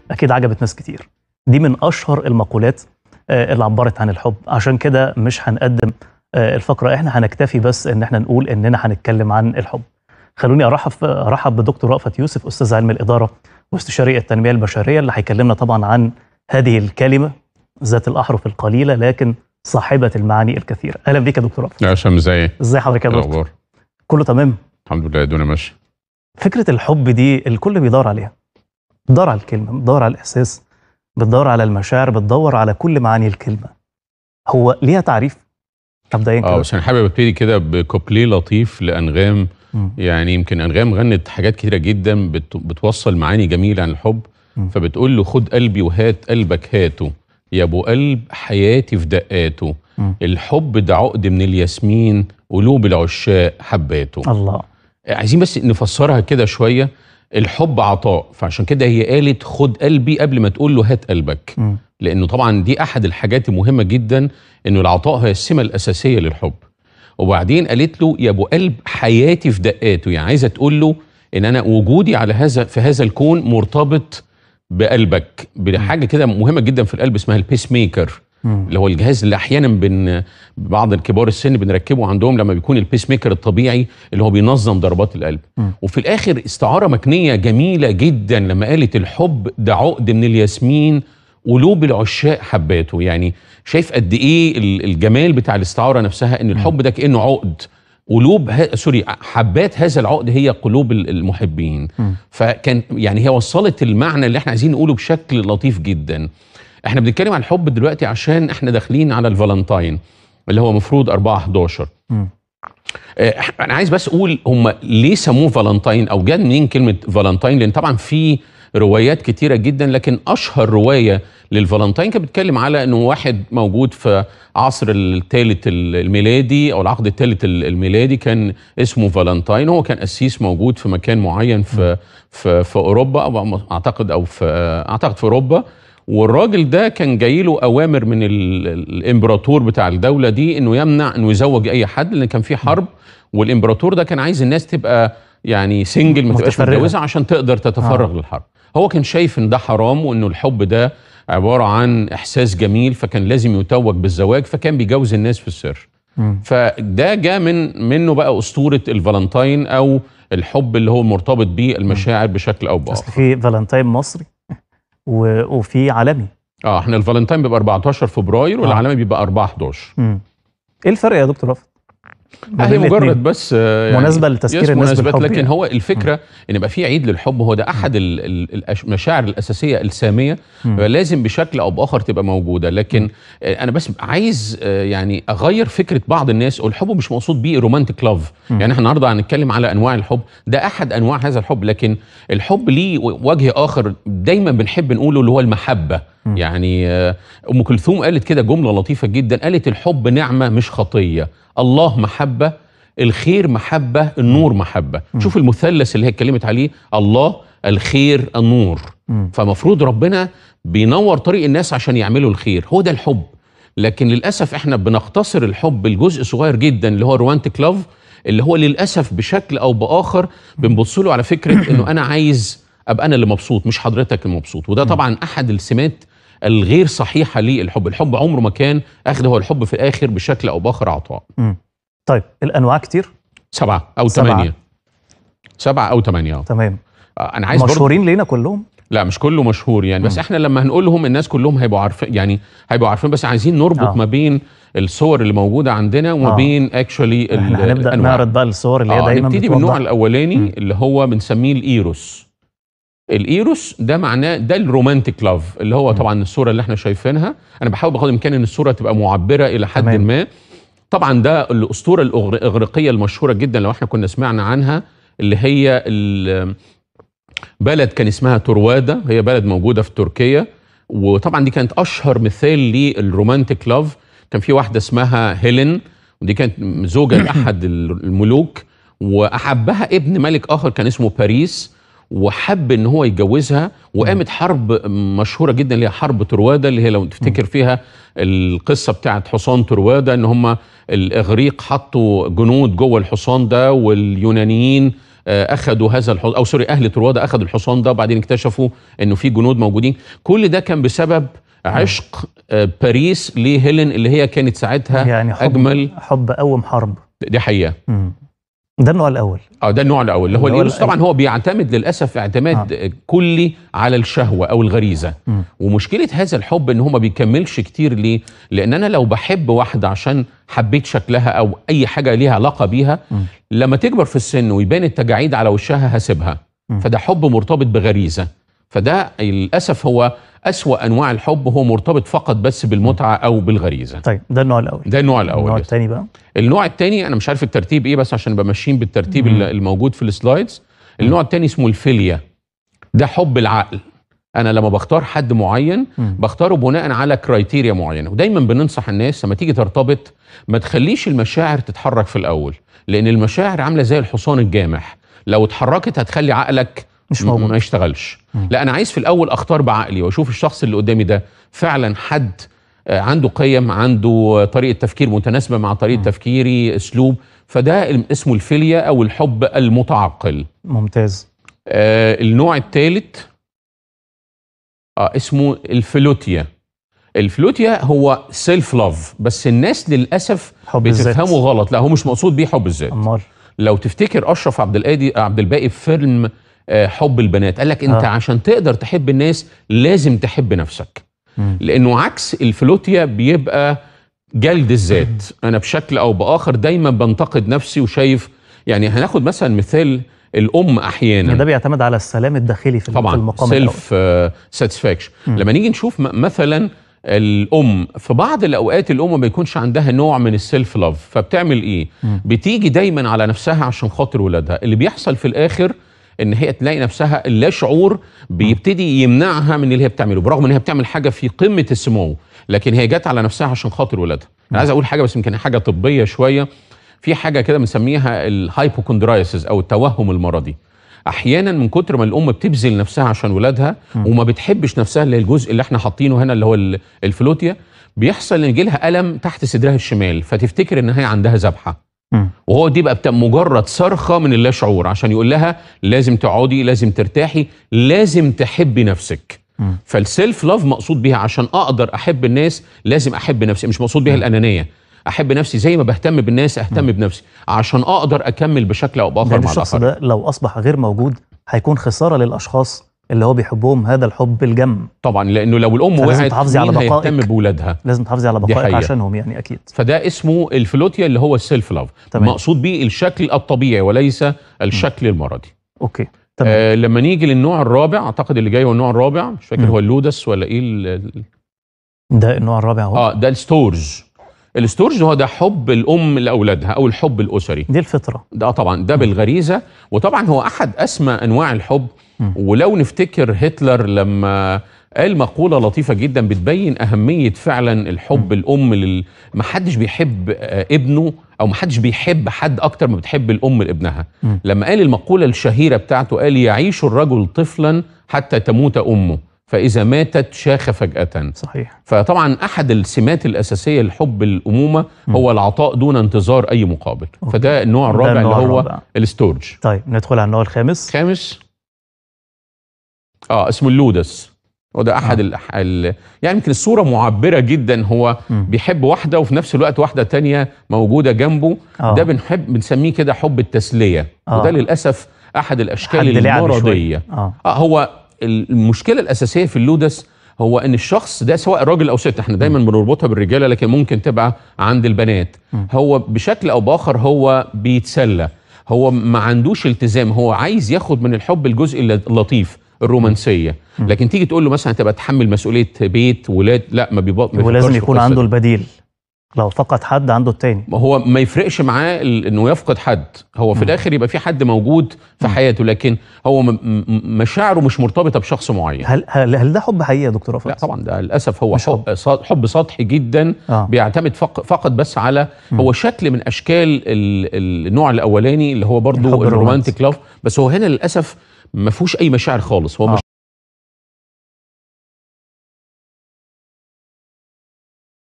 اكيد عجبت ناس كتير دي من اشهر المقولات آه، اللي عبرت عن الحب عشان كده مش هنقدم آه، الفقره احنا هنكتفي بس ان احنا نقول اننا هنتكلم عن الحب خلوني ارحب ارحب بدكتور رأفت يوسف استاذ علم الاداره واستشاري التنميه البشريه اللي هيكلمنا طبعا عن هذه الكلمه ذات الاحرف القليله لكن صاحبه المعاني الكثيره اهلا بيك يا دكتور رأفت يا هشام ازاي ازي حضرتك يا إيه دكتور الاخبار كله تمام الحمد لله الدنيا ماشيه فكره الحب دي الكل بيدور عليها بتدور على الكلمه بتدور على الاحساس بتدور على المشاعر بتدور على كل معاني الكلمه هو ليها تعريف مبدئيا اه كده بس انا حابب ابتدي كده بكوبليه لطيف لانغام مم. يعني يمكن انغام غنت حاجات كتيره جدا بت بتوصل معاني جميله عن الحب مم. فبتقول له خد قلبي وهات قلبك هاته يا ابو قلب حياتي في دقاته مم. الحب ده عقد من الياسمين قلوب العشاق حباته الله عايزين بس نفسرها كده شويه الحب عطاء فعشان كده هي قالت خد قلبي قبل ما تقول له هات قلبك مم. لانه طبعا دي احد الحاجات المهمه جدا انه العطاء هي السمه الاساسيه للحب وبعدين قالت له يا ابو قلب حياتي في دقاته يعني عايزه تقول له ان انا وجودي على هذا في هذا الكون مرتبط بقلبك بحاجه كده مهمه جدا في القلب اسمها البيس ميكر مم. اللي هو الجهاز اللي احيانا بن بعض الكبار السن بنركبه عندهم لما بيكون البيس ميكر الطبيعي اللي هو بينظم ضربات القلب مم. وفي الاخر استعاره مكنيه جميله جدا لما قالت الحب ده عقد من الياسمين قلوب العشاق حباته يعني شايف قد ايه ال- الجمال بتاع الاستعاره نفسها ان الحب ده كانه عقد قلوب ه... سوري حبات هذا العقد هي قلوب ال- المحبين مم. فكان يعني هي وصلت المعنى اللي احنا عايزين نقوله بشكل لطيف جدا احنا بنتكلم عن الحب دلوقتي عشان احنا داخلين على الفالنتاين اللي هو مفروض 4 11 مم. آه، انا عايز بس اقول هم ليه سموه فالنتاين او جاد منين كلمه فالنتاين لان طبعا في روايات كتيره جدا لكن اشهر روايه للفالنتاين كانت بتتكلم على انه واحد موجود في عصر الثالث الميلادي او العقد الثالث الميلادي كان اسمه فالنتاين هو كان قسيس موجود في مكان معين في في في اوروبا او اعتقد او في اعتقد في اوروبا والراجل ده كان جاي له اوامر من ال- الامبراطور بتاع الدوله دي انه يمنع انه يزوج اي حد لان كان في حرب والامبراطور ده كان عايز الناس تبقى يعني سنجل ما تبقاش متفرغة. متجوزه عشان تقدر تتفرغ آه. للحرب هو كان شايف ان ده حرام وانه الحب ده عباره عن احساس جميل فكان لازم يتوج بالزواج فكان بيجوز الناس في السر مم. فده جاء من منه بقى اسطوره الفالنتاين او الحب اللي هو مرتبط بالمشاعر بشكل او اصل باخر في فالنتاين مصري و... وفي عالمي اه احنا الفالنتاين بيبقى 14 فبراير آه. والعالمي بيبقى 4 11 مم. ايه الفرق يا دكتور رفعت؟ ما هي بين الاتنين؟ مجرد بس آه، يعني مناسبة لتذكير يس الناس مناسبات بالحب لكن يعني. هو الفكره ان يبقى في عيد للحب هو ده احد ال- ال- الأش- المشاعر الاساسيه الساميه مم. لازم بشكل او باخر تبقى موجوده لكن آه، انا بس عايز آه، يعني اغير فكره بعض الناس الحب مش مقصود بيه رومانتيك لاف مم. يعني احنا النهارده هنتكلم على انواع الحب ده احد انواع هذا الحب لكن الحب ليه وجه اخر دايما بنحب نقوله اللي هو المحبه مم. يعني آه، ام كلثوم قالت كده جمله لطيفه جدا قالت الحب نعمه مش خطيه الله محبه الخير محبه النور محبه مم. شوف المثلث اللي هي اتكلمت عليه الله الخير النور مم. فمفروض ربنا بينور طريق الناس عشان يعملوا الخير هو ده الحب لكن للاسف احنا بنختصر الحب لجزء صغير جدا اللي هو الرومانتيك لاف اللي هو للاسف بشكل او باخر بنبص له على فكره انه انا عايز ابقى انا اللي مبسوط مش حضرتك المبسوط وده طبعا احد السمات الغير صحيحه للحب الحب عمره ما كان اخذ هو الحب في الاخر بشكل او باخر عطاء مم. طيب الانواع كتير سبعة أو سبعة. ثمانية سبعة أو ثمانية آه. تمام أنا عايز برضه مشهورين لينا كلهم لا مش كله مشهور يعني بس مم. احنا لما هنقول لهم الناس كلهم هيبقوا عارفين يعني هيبقوا عارفين بس عايزين نربط آه. ما بين الصور اللي موجودة عندنا وما آه. بين اكشولي احنا هنبدا نعرض بقى الصور اللي هي آه دايما نبتدي بتوضح. بالنوع الأولاني مم. اللي هو بنسميه الإيروس الإيروس ده معناه ده الرومانتيك لاف اللي هو مم. طبعا الصورة اللي احنا شايفينها أنا بحاول بقدر الإمكان إن الصورة تبقى معبرة إلى حد تمام. ما طبعا ده الاسطوره الأغر- الاغريقيه المشهوره جدا لو احنا كنا سمعنا عنها اللي هي ال- بلد كان اسمها تروادا هي بلد موجوده في تركيا وطبعا دي كانت اشهر مثال للرومانتيك لاف كان في واحده اسمها هيلين ودي كانت زوجه لاحد الملوك واحبها ابن ملك اخر كان اسمه باريس وحب ان هو يتجوزها وقامت حرب مشهوره جدا اللي هي حرب تروادا اللي هي لو تفتكر فيها القصه بتاعت حصان تروادا ان هم الاغريق حطوا جنود جوه الحصان ده واليونانيين آه، اخذوا هذا الحصان او سوري اهل طروادة اخذوا الحصان ده وبعدين اكتشفوا انه في جنود موجودين كل ده كان بسبب عشق آه، باريس لهيلين اللي هي كانت ساعتها يعني حب اجمل حب قوم حرب دي حقيقه مم. ده النوع الاول اه ده النوع الاول اللي هو اللي هو الايروس طبعا هو بيعتمد للاسف اعتماد آه. كلي على الشهوه او الغريزه مم. ومشكله هذا الحب ان هو ما بيكملش كتير ليه لان انا لو بحب واحده عشان حبيت شكلها او اي حاجه ليها علاقه بيها مم. لما تكبر في السن ويبان التجاعيد على وشها هسيبها مم. فده حب مرتبط بغريزه فده للاسف هو أسوأ انواع الحب هو مرتبط فقط بس بالمتعه او بالغريزه طيب ده النوع الاول ده النوع الاول النوع يس. الثاني بقى النوع الثاني انا مش عارف الترتيب ايه بس عشان نبقى ماشيين بالترتيب مم. اللي الموجود في السلايدز النوع الثاني اسمه الفيليا ده حب العقل انا لما بختار حد معين مم. بختاره بناء على كرايتيريا معينه ودايما بننصح الناس لما تيجي ترتبط ما تخليش المشاعر تتحرك في الاول لان المشاعر عامله زي الحصان الجامح لو اتحركت هتخلي عقلك مش م- موجود ما يشتغلش مم. لا انا عايز في الاول اختار بعقلي واشوف الشخص اللي قدامي ده فعلا حد آه، عنده قيم عنده طريقه تفكير متناسبه مع طريقه مم. تفكيري اسلوب فده ال- اسمه الفيليا او الحب المتعقل ممتاز آه النوع الثالث آه اسمه الفلوتيا الفلوتيا هو سيلف لاف بس الناس للاسف حب الذات بتفهمه غلط لا هو مش مقصود بيه حب الذات امال لو تفتكر اشرف عبد القادي عبد الباقي في فيلم آه، حب البنات قال لك انت آه. عشان تقدر تحب الناس لازم تحب نفسك مم. لانه عكس الفلوتيا بيبقى جلد الذات انا بشكل او باخر دايما بنتقد نفسي وشايف يعني هناخد مثلا مثال الام يعني احيانا ده بيعتمد على السلام الداخلي في في طبعا المقام الأول. سيلف ساتسفاكشن مم. لما نيجي نشوف م- مثلا الام في بعض الاوقات الام ما بيكونش عندها نوع من السيلف لاف فبتعمل ايه مم. بتيجي دايما على نفسها عشان خاطر ولادها اللي بيحصل في الاخر ان هي تلاقي نفسها اللا شعور بيبتدي يمنعها من اللي هي بتعمله برغم ان هي بتعمل حاجه في قمه السمو لكن هي جت على نفسها عشان خاطر ولادها انا عايز اقول حاجه بس يمكن حاجه طبيه شويه في حاجه كده بنسميها الهايبوكوندرايسيس او التوهم المرضي احيانا من كتر ما الام بتبذل نفسها عشان ولادها مم. وما بتحبش نفسها اللي هي الجزء اللي احنا حاطينه هنا اللي هو ال- الفلوتيا بيحصل ان يجي لها الم تحت صدرها الشمال فتفتكر ان هي عندها ذبحه مم. وهو دي بقى بتبقى مجرد صرخه من اللا شعور عشان يقول لها لازم تقعدي لازم ترتاحي لازم تحبي نفسك مم. فالسيلف لاف مقصود بيها عشان اقدر احب الناس لازم احب نفسي مش مقصود بيها الانانيه احب نفسي زي ما بهتم بالناس اهتم بنفسي عشان اقدر اكمل بشكل او باخر لان مع الشخص الاخر ده لو اصبح غير موجود هيكون خساره للاشخاص اللي هو بيحبهم هذا الحب الجم طبعا لانه لو الام فلازم وقعت تحافظي على مين بقائك. هيهتم بولادها لازم تحافظي على دي بقائك حقيقة. عشانهم يعني اكيد فده اسمه الفلوتيا اللي هو السيلف لاف تمام مقصود بيه الشكل الطبيعي وليس الشكل المرضي اوكي تمام آه لما نيجي للنوع الرابع اعتقد اللي جاي هو النوع الرابع مش فاكر مم. هو اللودس ولا ايه ال- ال- ده النوع الرابع اهو اه ده الستورج الستورج هو ده حب الام لاولادها او الحب الاسري دي الفطره ده طبعا ده بالغريزه وطبعا هو احد اسمى انواع الحب مم. ولو نفتكر هتلر لما قال مقولة لطيفة جدا بتبين أهمية فعلا الحب الأم لل... ما حدش بيحب آه، ابنه أو ما حدش بيحب حد أكتر ما بتحب الأم لابنها مم. لما قال المقولة الشهيرة بتاعته قال يعيش الرجل طفلا حتى تموت أمه فإذا ماتت شاخ فجأة صحيح فطبعا أحد السمات الأساسية لحب الأمومة هو العطاء دون انتظار أي مقابل أوكي. فده النوع ده الرابع اللي النوع هو الرابع. الستورج طيب ندخل على النوع الخامس خامس اه اسمه اللودس وده احد آه. آه. ال... يعني يمكن الصوره معبره جدا هو مم. بيحب واحده وفي نفس الوقت واحده تانية موجوده جنبه آه. ده بنحب بنسميه كده حب التسليه آه. وده للاسف احد الاشكال حد لعب المرضيه شوية. اه اه هو المشكله الاساسيه في اللودس هو ان الشخص ده سواء راجل او ست احنا دايما بنربطها بالرجاله لكن ممكن تبقى عند البنات مم. هو بشكل او باخر هو بيتسلى هو ما عندوش التزام هو عايز ياخد من الحب الجزء اللطيف الرومانسيه لكن تيجي تقول له مثلا تبقى تحمل مسؤوليه بيت ولاد لا ما بيبقى ما ولازم بيفكرش في يكون القصة عنده دي. البديل لو فقد حد عنده التاني ما هو ما يفرقش معاه ال- انه يفقد حد هو في مم. الاخر يبقى في حد موجود في حياته لكن هو م- م- مشاعره مش مرتبطه بشخص معين هل هل, هل ده حب حقيقي يا دكتور لا رفعت؟ طبعا ده للاسف هو مش حب. حب, حب, حب سطحي جدا اه بيعتمد فق فقط بس على مم. هو شكل من اشكال ال- النوع الاولاني اللي هو الحب برضو الرومانسي. الرومانتيك لاف بس هو هنا للاسف ما فيهوش اي مشاعر خالص هو آه.